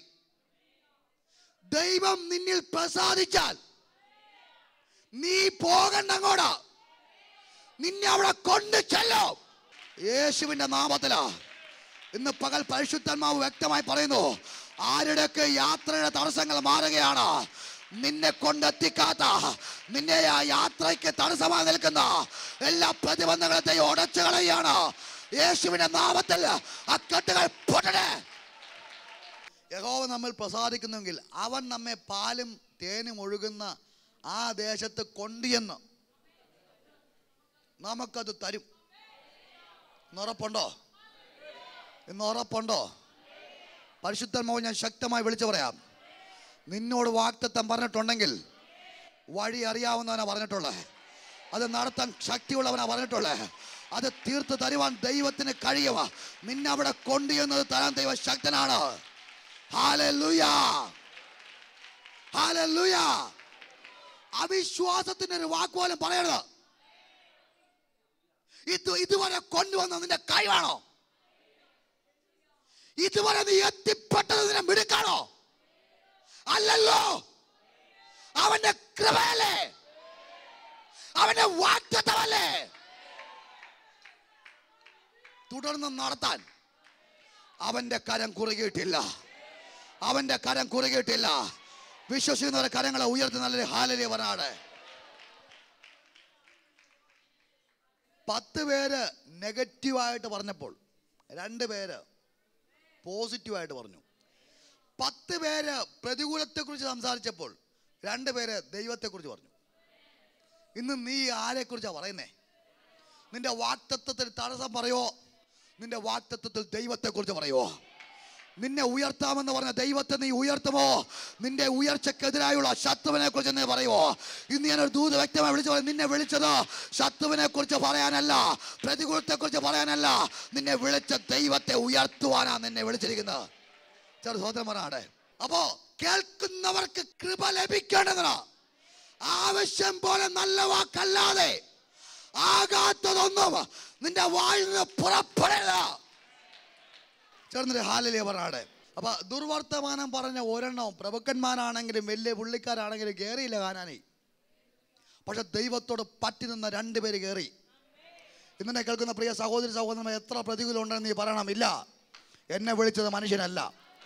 ദൈവം നിന്നിൽ പ്രസാദിച്ചാൽ നീ പോകണ്ട അങ്ങോട്ടാ നിന്നെ അവിടെ കൊണ്ടു ചെല്ലോ യേശുവിന്റെ നാമത്തിലാ ഇന്ന് പകൽ പരിശുദ്ധാത്മാവ് വ്യക്തമായി പറയുന്നു ആരുടെയൊക്കെ യാത്രയുടെ തടസ്സങ്ങൾ മാറുകയാണ് നിന്നെ കൊണ്ടെത്തിക്കാത്ത നിന്നെ ആ യാത്രയ്ക്ക് തടസ്സമായി നിൽക്കുന്ന എല്ലാ പ്രതിബന്ധങ്ങളെയും ഉടച്ചു കളയാണ് യേശുവിന്റെ നാമത്തിൽ ആ കെട്ടുകൾ പൊട്ടണേ യഹോവ നമ്മൾ പ്രസാദിക്കുന്നെങ്കിൽ അവൻ നമ്മെ പാലും തേനും ഒഴുകുന്ന ആ ദേശത്ത് കൊണ്ടുചെന്ന് നമുക്കത് തരും ഇന്ന് ഉറപ്പുണ്ടോ ഇന്ന് ഉറപ്പുണ്ടോ പരിശുദ്ധന്മാവ് ഞാൻ ശക്തമായി വിളിച്ചു പറയാം നിന്നോട് വാക്തത്വം പറഞ്ഞിട്ടുണ്ടെങ്കിൽ വഴി അറിയാവുന്നവനാ പറഞ്ഞിട്ടുള്ളത് അത് നടത്താൻ ശക്തിയുള്ളവനാ പറഞ്ഞിട്ടുള്ളത് അത് തീർത്ത് തരുവാൻ ദൈവത്തിന് കഴിയുക നിന്നെ അവിടെ കൊണ്ടുചെന്നത് തരാൻ ദൈവ ശക്തനാണ് ഹാലലുയാ ഹാലലുയാ അവിശ്വാസത്തിന്റെ ഒരു വാക്ക് പോലും പറയരുത് ഇത് ഇതുവരെ കൊണ്ടുവന്ന നിന്റെ കഴിവാണോ ഇതുവരെ നീ എത്തിപ്പെട്ടത് നിന്നെ മിടുക്കാണോ അല്ലല്ലോ അവന്റെ കൃപയല്ലേ അവന്റെ വാക്തത്വമല്ലേ തുടർന്ന് നടത്താൻ അവന്റെ കരം കുറുകിയിട്ടില്ല അവന്റെ കരം കുറുകിയിട്ടില്ല വിശ്വസിക്കുന്നവരെ കരങ്ങളെ ഉയർത്തി നല്ലൊരു ഹാലലി പറഞ്ഞാട് പത്ത് പേര് നെഗറ്റീവായിട്ട് പറഞ്ഞപ്പോൾ രണ്ട് പേര് പോസിറ്റീവായിട്ട് പറഞ്ഞു പത്ത് പേര് പ്രതികൂലത്തെക്കുറിച്ച് സംസാരിച്ചപ്പോൾ രണ്ട് പേര് ദൈവത്തെക്കുറിച്ച് പറഞ്ഞു ഇന്ന് നീ ആരെക്കുറിച്ചാണ് പറയുന്നേ നിന്റെ വാക്തത്വത്തിൽ തടസ്സം പറയോ നിന്റെ വാക്തത്വത്തിൽ ദൈവത്തെക്കുറിച്ച് പറയോ നിന്നെ ഉയർത്താമെന്ന് പറഞ്ഞ ദൈവത്തെ നീ ഉയർത്തുമോ നിന്റെ ഉയർച്ചക്കെതിരായുള്ള ശത്രുവിനെ കുറിച്ച് നീ പറയുമോ ഇന്ന് ഞാനൊരു ദൂത് വ്യക്തമായി വിളിച്ചു പറയും നിന്നെ വിളിച്ചത് ശത്രുവിനെ കുറിച്ച് പറയാനല്ല പ്രതികൂലത്തെ കുറിച്ച് പറയാനല്ല നിന്നെ വിളിച്ച ദൈവത്തെ ഉയർത്തുവാനാ നിന്നെ വിളിച്ചിരിക്കുന്നത് ചെറു സഹോദരന്മാരാണ് അപ്പോ കേൾക്കുന്നവർക്ക് കൃപ ലഭിക്കേണ്ടതിന് ആവശ്യം പോലെ നല്ല വാക്കല്ലാതെ ആകാത്തതൊന്നും നിന്റെ വായിൽ നിന്ന് പുറപ്പെടരുത് ചേർന്നൊരു ഹാലിലെ പറഞ്ഞാടെ അപ്പൊ ദുർവർത്തമാനം പറഞ്ഞ ഒരെണ്ണവും പ്രഭുക്കന്മാരാണെങ്കിലും വലിയ പുള്ളിക്കാരാണെങ്കിലും കയറിയില്ല കാണാനേ പക്ഷെ ദൈവത്തോട് പറ്റി നിന്ന രണ്ടുപേര് കയറി ഇന്നെ കേൾക്കുന്ന പ്രിയ സഹോദരി സഹോദരന്മാർ എത്ര പ്രതികൂലം ഉണ്ടെന്ന് നീ പറയണം ഇല്ല എന്നെ വിളിച്ചത് മനുഷ്യനല്ല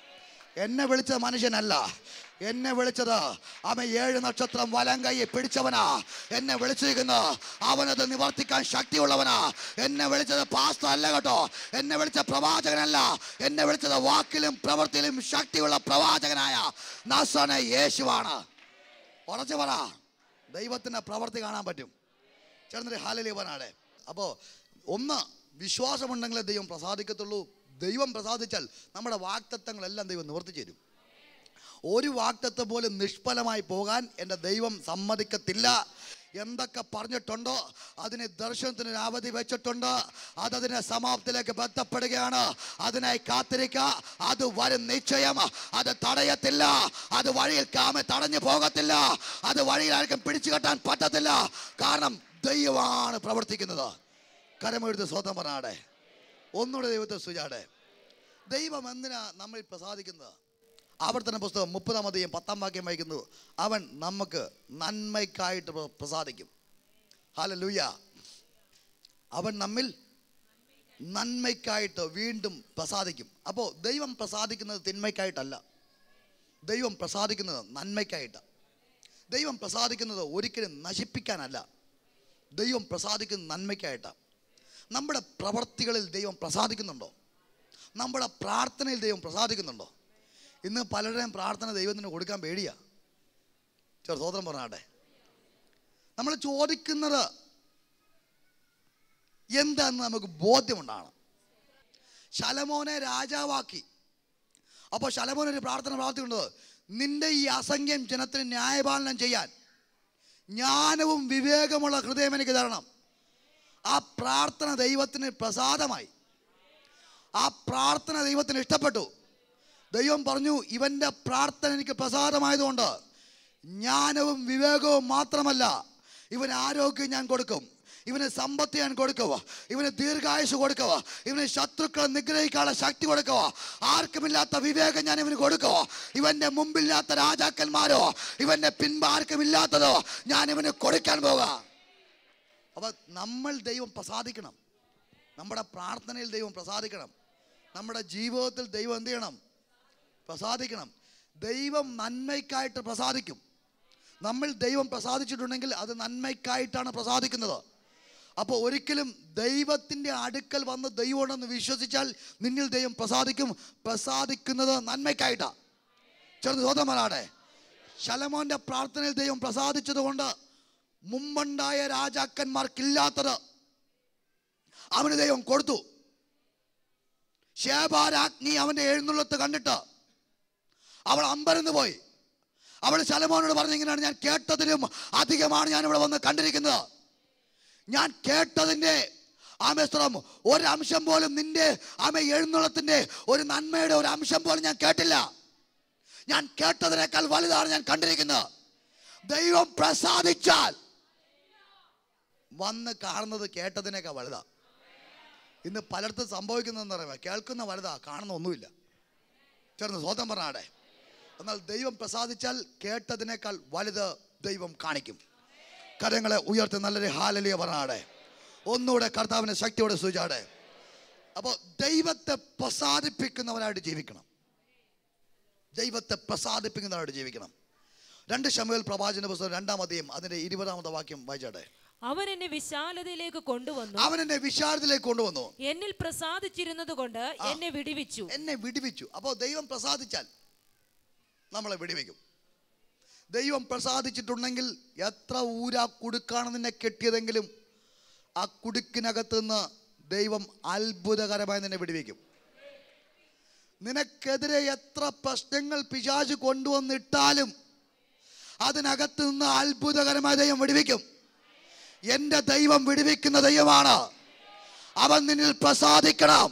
എന്നെ വിളിച്ചത് മനുഷ്യനല്ല എന്നെ വിളിച്ചത് അവൻ ഏഴ് നക്ഷത്രം വലം കൈ പിടിച്ചവനാ എന്നെ വിളിച്ചിരിക്കുന്നു അവനത് നിവർത്തിക്കാൻ ശക്തിയുള്ളവനാ എന്നെ വിളിച്ചത് പാസ്റ്റർ അല്ല കേട്ടോ എന്നെ വിളിച്ച പ്രവാചകനല്ല എന്നെ വിളിച്ചത് വാക്കിലും പ്രവൃത്തിയിലും ശക്തിയുള്ള പ്രവാചകനായ നസന യേശുവാണ് ഉറച്ചു പറ ദൈവത്തിന്റെ പ്രവൃത്തി കാണാൻ പറ്റും ചേർന്നിട്ട് ഹാലലീപനാടെ അപ്പോൾ ഒന്ന് വിശ്വാസമുണ്ടെങ്കിലേ ദൈവം പ്രസാദിക്കത്തുള്ളൂ ദൈവം പ്രസാദിച്ചാൽ നമ്മുടെ വാക്തത്വങ്ങളെല്ലാം ദൈവം നിവർത്തിച്ചു തരും ഒരു വാക്തത്വം പോലും നിഷ്ഫലമായി പോകാൻ എൻ്റെ ദൈവം സമ്മതിക്കത്തില്ല എന്തൊക്കെ പറഞ്ഞിട്ടുണ്ടോ അതിന് ദർശനത്തിന് ഒരു അവധി വെച്ചിട്ടുണ്ട് അതതിനെ സമാപ്തിയിലേക്ക് ബന്ധപ്പെടുകയാണ് അതിനായി കാത്തിരിക്കുക അത് വരും നിശ്ചയം അത് തടയത്തില്ല അത് വഴിയിൽ കാമ തടഞ്ഞു പോകത്തില്ല അത് വഴിയിൽ ആർക്കും പിടിച്ചു കെട്ടാൻ പറ്റത്തില്ല കാരണം ദൈവമാണ് പ്രവർത്തിക്കുന്നത് കരമെഴുത്ത് സ്വതം പറഞ്ഞാടെ ഒന്നുകൂടെ ദൈവത്തെ സുജാടെ ദൈവം എന്തിനാ നമ്മൾ പ്രസാദിക്കുന്നത് ആവർത്തന പുസ്തകം മുപ്പതാമതെയും പത്താം വാക്യം വായിക്കുന്നു അവൻ നമുക്ക് നന്മയ്ക്കായിട്ട് പ്ര- പ്രസാദിക്കും ഹാലലൂയ അവൻ നമ്മിൽ നന്മയ്ക്കായിട്ട് വീണ്ടും പ്രസാദിക്കും അപ്പോൾ ദൈവം പ്രസാദിക്കുന്നത് തിന്മയ്ക്കായിട്ടല്ല ദൈവം പ്രസാദിക്കുന്നത് നന്മയ്ക്കായിട്ട് ദൈവം പ്രസാദിക്കുന്നത് ഒരിക്കലും നശിപ്പിക്കാനല്ല ദൈവം പ്രസാദിക്കുന്നത് നന്മയ്ക്കായിട്ടാണ് നമ്മുടെ പ്രവർത്തികളിൽ ദൈവം പ്രസാദിക്കുന്നുണ്ടോ നമ്മുടെ പ്രാർത്ഥനയിൽ ദൈവം പ്രസാദിക്കുന്നുണ്ടോ ഇന്ന് പലരുടെയും പ്രാർത്ഥന ദൈവത്തിന് കൊടുക്കാൻ പേടിയാ ചെറു സ്വതന്ത്രം പറഞ്ഞാട്ടെ നമ്മൾ ചോദിക്കുന്നത് എന്താന്ന് നമുക്ക് ബോധ്യമുണ്ടാണ് ശലമോനെ രാജാവാക്കി അപ്പോൾ ശലമോൻ ഒരു പ്രാർത്ഥന പ്രാർത്ഥിക്കുന്നത് നിന്റെ ഈ അസംഖ്യം ജനത്തിന് ന്യായപാലനം ചെയ്യാൻ ജ്ഞാനവും വിവേകമുള്ള ഹൃദയം എനിക്ക് തരണം ആ പ്രാർത്ഥന ദൈവത്തിന് പ്രസാദമായി ആ പ്രാർത്ഥന ദൈവത്തിന് ഇഷ്ടപ്പെട്ടു ദൈവം പറഞ്ഞു ഇവൻ്റെ പ്രാർത്ഥന എനിക്ക് പ്രസാദമായതുകൊണ്ട് ജ്ഞാനവും വിവേകവും മാത്രമല്ല ഇവന് ആരോഗ്യം ഞാൻ കൊടുക്കും ഇവന് സമ്പത്ത് ഞാൻ കൊടുക്കുക ഇവന് ദീർഘായുസ് കൊടുക്കുക ഇവന് ശത്രുക്കളെ നിഗ്രഹിക്കാനുള്ള ശക്തി കൊടുക്കുക ആർക്കുമില്ലാത്ത വിവേകം ഞാൻ ഇവന് കൊടുക്കുക ഇവന്റെ മുമ്പില്ലാത്ത രാജാക്കന്മാരോ ഇവന്റെ പിൻപാർക്കുമില്ലാത്തതോ ഞാൻ ഇവന് കൊടുക്കാൻ പോകാം അപ്പൊ നമ്മൾ ദൈവം പ്രസാദിക്കണം നമ്മുടെ പ്രാർത്ഥനയിൽ ദൈവം പ്രസാദിക്കണം നമ്മുടെ ജീവിതത്തിൽ ദൈവം എന്ത് ചെയ്യണം പ്രസാദിക്കണം ദൈവം നന്മയ്ക്കായിട്ട് പ്രസാദിക്കും നമ്മൾ ദൈവം പ്രസാദിച്ചിട്ടുണ്ടെങ്കിൽ അത് നന്മയ്ക്കായിട്ടാണ് പ്രസാദിക്കുന്നത് അപ്പോൾ ഒരിക്കലും ദൈവത്തിൻ്റെ അടുക്കൽ വന്ന് ദൈവമുണ്ടെന്ന് വിശ്വസിച്ചാൽ നിന്നിൽ ദൈവം പ്രസാദിക്കും പ്രസാദിക്കുന്നത് നന്മയ്ക്കായിട്ടാണ് ചെറുത് സ്വതമനാടെ ശലമോന്റെ പ്രാർത്ഥനയിൽ ദൈവം പ്രസാദിച്ചതുകൊണ്ട് മുമ്പുണ്ടായ രാജാക്കന്മാർക്കില്ലാത്തത് അവന് ദൈവം കൊടുത്തു ശേബാരാജ്ഞി അവന്റെ എഴുന്നള്ളത്ത് കണ്ടിട്ട് അവൾ അമ്പരന്ന് പോയി അവൾ ശലമോനോട് പറഞ്ഞ ഇങ്ങനെയാണ് ഞാൻ കേട്ടതിലും അധികമാണ് ഞാൻ ഇവിടെ വന്ന് കണ്ടിരിക്കുന്നത് ഞാൻ കേട്ടതിൻ്റെ ആമേശ്വരം ഒരംശം പോലും നിന്റെ ആമ എഴുന്നള്ളത്തിന്റെ ഒരു നന്മയുടെ ഒരു അംശം പോലും ഞാൻ കേട്ടില്ല ഞാൻ കേട്ടതിനേക്കാൾ വലുതാണ് ഞാൻ കണ്ടിരിക്കുന്നത് ദൈവം പ്രസാദിച്ചാൽ വന്ന് കാണുന്നത് കേട്ടതിനേക്കാൾ വലുതാ ഇന്ന് പലയിടത്തും സംഭവിക്കുന്നതെന്ന് പറയുമ്പോൾ കേൾക്കുന്ന വലുതാ കാണുന്ന ഒന്നുമില്ല ചേർന്ന് സ്വതം പറഞ്ഞാടെ എന്നാൽ ദൈവം പ്രസാദിച്ചാൽ കേട്ടതിനേക്കാൾ വലുത് ദൈവം കാണിക്കും കരങ്ങളെ ഉയർത്തി നല്ലൊരു ഹാലലിയ പറഞ്ഞാടെ ഒന്നുകൂടെ കർത്താവിനെ ശക്തിയോടെ സൂചാടെ അപ്പോൾ ദൈവത്തെ പ്രസാദിപ്പിക്കുന്നവരായിട്ട് ജീവിക്കണം ദൈവത്തെ പ്രസാദിപ്പിക്കുന്നവരായിട്ട് ജീവിക്കണം രണ്ട് ശമുവേൽ പ്രവാചന പുസ്തകം രണ്ടാം അധ്യയം അതിന്റെ ഇരുപതാമത്തെ വാക്യം വായിച്ചാട്ടെ അവൻ എന്നെ വിശാലതയിലേക്ക് കൊണ്ടുവന്നു അവൻ എന്നെ വിശാലത്തിലേക്ക് കൊണ്ടുവന്നു എന്നിൽ പ്രസാദിച്ചിരുന്നത് കൊണ്ട് എന്നെ വിടിവിച്ചു എന്നെ വിടിവിച്ചു അപ്പോൾ ദൈവം പ്രസാദിച്ചാൽ നമ്മളെ വിടിവിക്കും ദൈവം പ്രസാദിച്ചിട്ടുണ്ടെങ്കിൽ എത്ര ഊരാ കുടുക്കാണ് നിന്നെ കെട്ടിയതെങ്കിലും ആ കുടുക്കിനകത്ത് നിന്ന് ദൈവം അത്ഭുതകരമായി നിന്നെ വിടുവിക്കും നിനക്കെതിരെ എത്ര പ്രശ്നങ്ങൾ പിശാച് കൊണ്ടുവന്നിട്ടാലും അതിനകത്ത് നിന്ന് അത്ഭുതകരമായ ദൈവം വിടുവിക്കും എൻ്റെ ദൈവം വിടുവിക്കുന്ന ദൈവമാണ് അവൻ നിന്നിൽ പ്രസാദിക്കണം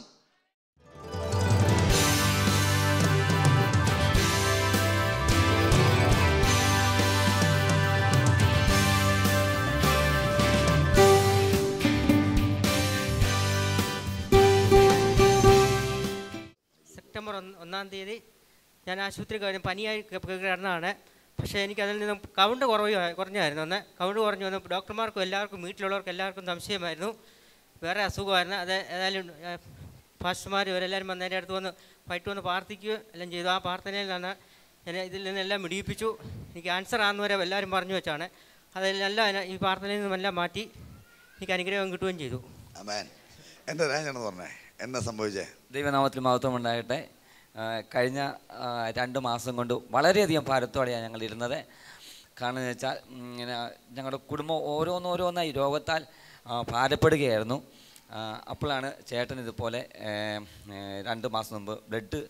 സെപ്റ്റംബർ ഒന്ന് ഒന്നാം തീയതി ഞാൻ ആശുപത്രി കഴിഞ്ഞ് പനിയായി ക- കിടന്നതാണ് പക്ഷേ എനിക്ക് അതിൽ നിന്നും കൗണ്ട് കുറവ് കുറഞ്ഞായിരുന്നു അന്ന് കൗണ്ട് കുറഞ്ഞു വന്നു ഡോക്ടർമാർക്കും എല്ലാവർക്കും വീട്ടിലുള്ളവർക്കും എല്ലാവർക്കും സംശയമായിരുന്നു വേറെ അസുഖമായിരുന്നു അത് ഏതായാലും ആ, ഫാസ്റ്റർമാർ ഇവരെല്ലാവരും വന്ന് എൻ്റെ അടുത്ത് വന്ന് വൈകിട്ട് വന്ന് പ്രാർത്ഥിക്കുകയും എല്ലാം ചെയ്തു ആ പ്രാർത്ഥനയിൽ നിന്ന് എന്നെ ഇതിൽ നിന്നെല്ലാം മിടിയിപ്പിച്ചു എനിക്ക് ആൻസർ ആണെന്ന് വരെ എല്ലാവരും പറഞ്ഞു വെച്ചാണ് അതെല്ലാം എന്നെ ഈ പ്രാർത്ഥനയിൽ നിന്നെല്ലാം മാറ്റി എനിക്ക് അനുഗ്രഹം കിട്ടുകയും ചെയ്തു അമേൻ എന്താ രാജാണെന്ന് പറഞ്ഞേ എന്നാ സംഭവിച്ചേ ദൈവനാമത്തിൽ മഹത്വം ഉണ്ടാകട്ടെ ആ, കഴിഞ്ഞ ആ, രണ്ട് മാസം കൊണ്ട് വളരെയധികം ഭാരത്തോടെയാണ് ഞങ്ങൾ ഇരുന്നത് കാരണം എന്ന് വെച്ചാൽ ഉം, ഇങ്ങനെ ഞങ്ങളുടെ കുടുംബം ഓരോന്നോരോന്നായി രോഗത്താൽ ആ, ഭാരപ്പെടുകയായിരുന്നു ആ, അപ്പോഴാണ് ചേട്ടൻ ഇതുപോലെ ഏ, ഏ, രണ്ട് മാസം മുമ്പ് ബ്ലഡ്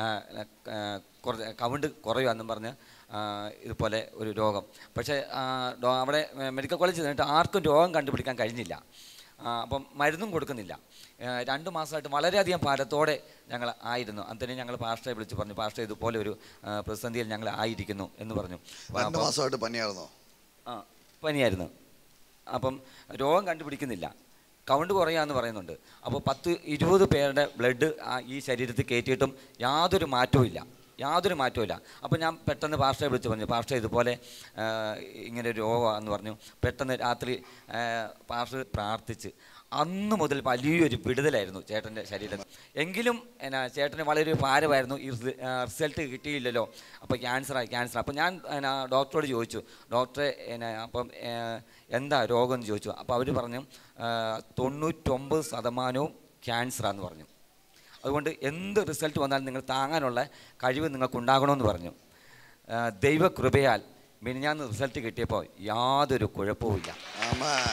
കുറച്ച് കൗണ്ട് കുറയുമെന്നും പറഞ്ഞ് ആ, ഇതുപോലെ ഒരു രോഗം പക്ഷേ ആ, ഡോ- അവിടെ മെഡിക്കൽ കോളേജിൽ ചെന്നിട്ട് ആർക്കും രോഗം കണ്ടുപിടിക്കാൻ കഴിഞ്ഞില്ല ആ, അപ്പം മരുന്നും കൊടുക്കുന്നില്ല ആ, രണ്ട് മാസമായിട്ട് വളരെയധികം ഭാരത്തോടെ ഞങ്ങൾ ആയിരുന്നു അന്നേരം ഞങ്ങൾ പാസ്റ്ററെ വിളിച്ച് പറഞ്ഞു പാസ്റ്റർ ഇതുപോലെ ഒരു ആ, പ്രതിസന്ധിയിൽ ഞങ്ങൾ ആയിരിക്കുന്നു എന്ന് പറഞ്ഞു രണ്ട് അപ്പം- മാസമായിട്ട് പനിയായിരുന്നോ ആ പനിയായിരുന്നു അപ്പം രോഗം കണ്ടുപിടിക്കുന്നില്ല കൗണ്ട് കുറയാന്ന് പറയുന്നുണ്ട് അപ്പോൾ പത്ത് ഇരുപത് പേരുടെ ബ്ലഡ് ഈ ശരീരത്തിൽ കയറ്റിയിട്ടും യാതൊരു മാറ്റവും ഇല്ല യാതൊരു മാറ്റവും ഇല്ല അപ്പോൾ ഞാൻ പെട്ടെന്ന് പാസ്റ്ററെ വിളിച്ച് പറഞ്ഞു പാസ്റ്റർ ഇതുപോലെ ആ, ഇങ്ങനെ ഒരു രോഗമാണെന്ന് പറഞ്ഞു പെട്ടെന്ന് രാത്രി ആ, പാസ്റ്റർ പ്രാർത്ഥിച്ച് അന്ന് മുതൽ വലിയൊരു വിടുതലായിരുന്നു ചേട്ടൻ്റെ ശരീരത്തിൽ എങ്കിലും എന്നാ ചേട്ടന് വളരെ ഒരു ഭാരമായിരുന്നു ഈ റിസൾട്ട് കിട്ടിയില്ലല്ലോ അപ്പോൾ ക്യാൻസറായി ക്യാൻസർ അപ്പോൾ ഞാൻ എന്നാ ഡോക്ടറോട് ചോദിച്ചു ഡോക്ടറെ എന്നാ അപ്പം ഏ, എന്താ രോഗം എന്ന് ചോദിച്ചു അപ്പോൾ അവർ പറഞ്ഞു ആ, തൊണ്ണൂറ്റൊമ്പത് ശതമാനവും ക്യാൻസറാന്ന് പറഞ്ഞു അതുകൊണ്ട് എന്ത് റിസൾട്ട് വന്നാലും നിങ്ങൾ താങ്ങാനുള്ള കഴിവ് നിങ്ങൾക്കുണ്ടാകണമെന്ന് പറഞ്ഞു ആ, ദൈവകൃപയാൽ മിനിഞ്ഞാന്ന് റിസൾട്ട് കിട്ടിയപ്പോൾ യാതൊരു കുഴപ്പവുമില്ല ആമേൻ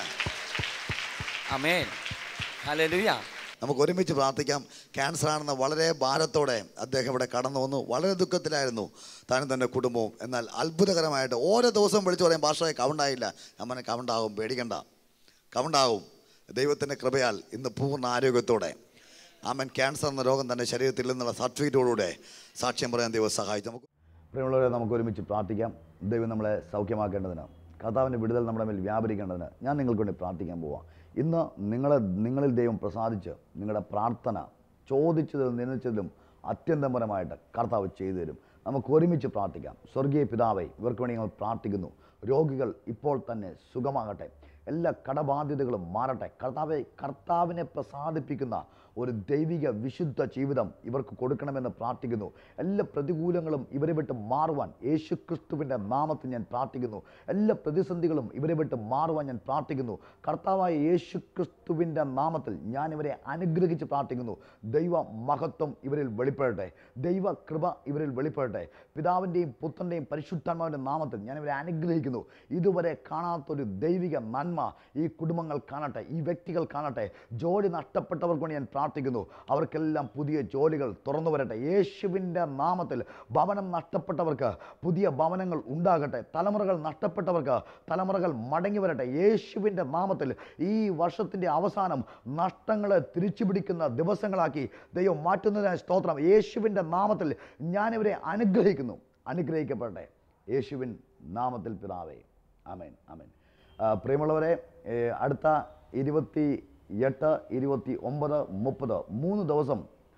അമേൻ ഹല്ലേലൂയ നമുക്ക് ഒരുമിച്ച് പ്രാർത്ഥിക്കാം ക്യാൻസർ ആണെന്ന വളരെ ഭാരത്തോടെ അദ്ദേഹം ഇവിടെ കടന്നു വന്നു വളരെ ദുഃഖത്തിലായിരുന്നു താനും തൻ്റെ കുടുംബവും എന്നാൽ അത്ഭുതകരമായിട്ട് ഓരോ ദിവസവും വിളിച്ചു പറയും ഭാഷയെ കൗണ്ടായില്ല അമ്മനെ കൗണ്ടാവും പേടിക്കണ്ട കൗണ്ടാവും ദൈവത്തിൻ്റെ കൃപയാൽ ഇന്ന് പൂർണ്ണ ആരോഗ്യത്തോടെ അമ്മൻ ക്യാൻസർ എന്ന രോഗം തൻ്റെ ശരീരത്തിൽ നിന്നുള്ള സർട്ടിഫിക്കറ്റോടുകൂടെ സാക്ഷ്യം പറയാൻ ദൈവം സഹായിച്ചു നമുക്ക് പ്രിയമുള്ളവരെ നമുക്ക് ഒരുമിച്ച് പ്രാർത്ഥിക്കാം ദൈവം നമ്മളെ സൗഖ്യമാക്കേണ്ടതിന് കർത്താവിൻ്റെ വിടുതൽ നമ്മുടെ മേൽ വ്യാപരിക്കേണ്ടതിന് ഞാൻ നിങ്ങൾക്ക് വേണ്ടി പ്രാർത്ഥിക്കാൻ പോവാം ഇന്ന് നിങ്ങളെ നിങ്ങളിൽ ദൈവം പ്രസാദിച്ച് നിങ്ങളുടെ പ്രാർത്ഥന ചോദിച്ചതിലും നിലച്ചതിലും അത്യന്തപരമായിട്ട് കർത്താവ് ചെയ്തു തരും നമുക്ക് ഒരുമിച്ച് പ്രാർത്ഥിക്കാം സ്വർഗീയ പിതാവേ ഇവർക്ക് വേണ്ടി ഞങ്ങൾ പ്രാർത്ഥിക്കുന്നു രോഗികൾ ഇപ്പോൾ തന്നെ സുഖമാകട്ടെ എല്ലാ കടബാധ്യതകളും മാറട്ടെ കർത്താവെ കർത്താവിനെ പ്രസാദിപ്പിക്കുന്ന ഒരു ദൈവിക വിശുദ്ധ ജീവിതം ഇവർക്ക് കൊടുക്കണമെന്ന് പ്രാർത്ഥിക്കുന്നു എല്ലാ പ്രതികൂലങ്ങളും ഇവരെ വിട്ട് മാറുവാൻ യേശു ക്രിസ്തുവിൻ്റെ നാമത്തിൽ ഞാൻ പ്രാർത്ഥിക്കുന്നു എല്ലാ പ്രതിസന്ധികളും ഇവരെ വിട്ട് മാറുവാൻ ഞാൻ പ്രാർത്ഥിക്കുന്നു കർത്താവായ യേശു ക്രിസ്തുവിൻ്റെ നാമത്തിൽ ഞാൻ ഇവരെ അനുഗ്രഹിച്ച് പ്രാർത്ഥിക്കുന്നു ദൈവ മഹത്വം ഇവരിൽ വെളിപ്പെടട്ടെ ദൈവ കൃപ ഇവരിൽ വെളിപ്പെടട്ടെ പിതാവിൻ്റെയും പുത്രൻ്റെയും പരിശുദ്ധാത്മാവിൻ്റെ നാമത്തിൽ ഞാൻ ഇവരെ അനുഗ്രഹിക്കുന്നു ഇതുവരെ കാണാത്തൊരു ദൈവിക നന്മ ഈ കുടുംബങ്ങൾ കാണട്ടെ ഈ വ്യക്തികൾ കാണട്ടെ ജോലി നഷ്ടപ്പെട്ടവർക്ക് വേണ്ടി ഞാൻ പ്രാർത്ഥിക്കുന്നു അവർക്കെല്ലാം പുതിയ ജോലികൾ തുറന്നു വരട്ടെ യേശുവിൻ്റെ നാമത്തിൽ ഭവനം നഷ്ടപ്പെട്ടവർക്ക് പുതിയ ഭവനങ്ങൾ ഉണ്ടാകട്ടെ തലമുറകൾ നഷ്ടപ്പെട്ടവർക്ക് തലമുറകൾ മടങ്ങി വരട്ടെ യേശുവിൻ്റെ നാമത്തിൽ ഈ വർഷത്തിൻ്റെ അവസാനം നഷ്ടങ്ങളെ തിരിച്ചു പിടിക്കുന്ന ദിവസങ്ങളാക്കി ദൈവം മാറ്റുന്നതിനായി സ്തോത്രം യേശുവിൻ്റെ നാമത്തിൽ ഞാനിവരെ അനുഗ്രഹിക്കുന്നു അനുഗ്രഹിക്കപ്പെടട്ടെ യേശുവിൻ നാമത്തിൽ പിതാവേ അമേൻ അമേൻ ആ, പ്രിയമുള്ളവരെ ഏ, അടുത്ത ഇരുപത്തി എട്ട് ഇരുപത്തി ഒമ്പത് മുപ്പത് മൂന്ന് ദിവസം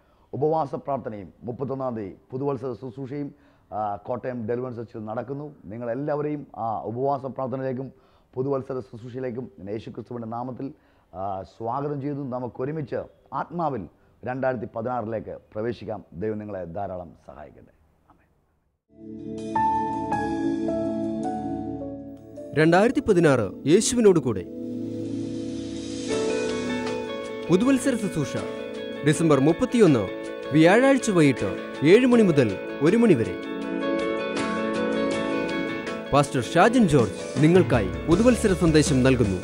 ഉപവാസ പ്രാർത്ഥനയും മുപ്പത്തൊന്നാം തീയതി പുതുവത്സര ശുശ്രൂഷയും ആ, കോട്ടയം ഡെലിവൻസ് ചർച്ചിൽ നടക്കുന്നു നിങ്ങളെല്ലാവരെയും ആ ഉപവാസ പ്രാർത്ഥനയിലേക്കും പുതുവത്സര ശുശ്രൂഷയിലേക്കും ഞാൻ യേശുക്രിസ്തുവിൻ്റെ നാമത്തിൽ ആ, സ്വാഗതം ചെയ്തു നമുക്ക് ഒരുമിച്ച് ആത്മാവിൽ രണ്ടായിരത്തി പതിനാറിലേക്ക് പ്രവേശിക്കാം ദൈവം നിങ്ങളെ ധാരാളം സഹായിക്കട്ടെ ആമേൻ രണ്ടായിരത്തി പതിനാറ് യേശുവിനോട് കൂടെ പുതുവത്സര ശുശ്രൂഷ ഡിസംബർ മുപ്പത്തിയൊന്ന് വ്യാഴാഴ്ച വൈകിട്ട് ഏഴ് മണി മുതൽ ഒരു മണി വരെ പാസ്റ്റർ ഷാജൻ ജോർജ് നിങ്ങൾക്കായി പുതുവത്സര സന്ദേശം നൽകുന്നു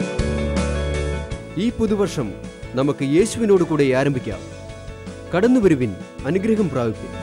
ഈ പുതുവർഷം നമുക്ക് യേശുവിനോട് കൂടെ ആരംഭിക്കാം കടന്നുവരുവിൻ അനുഗ്രഹം പ്രാപിക്കും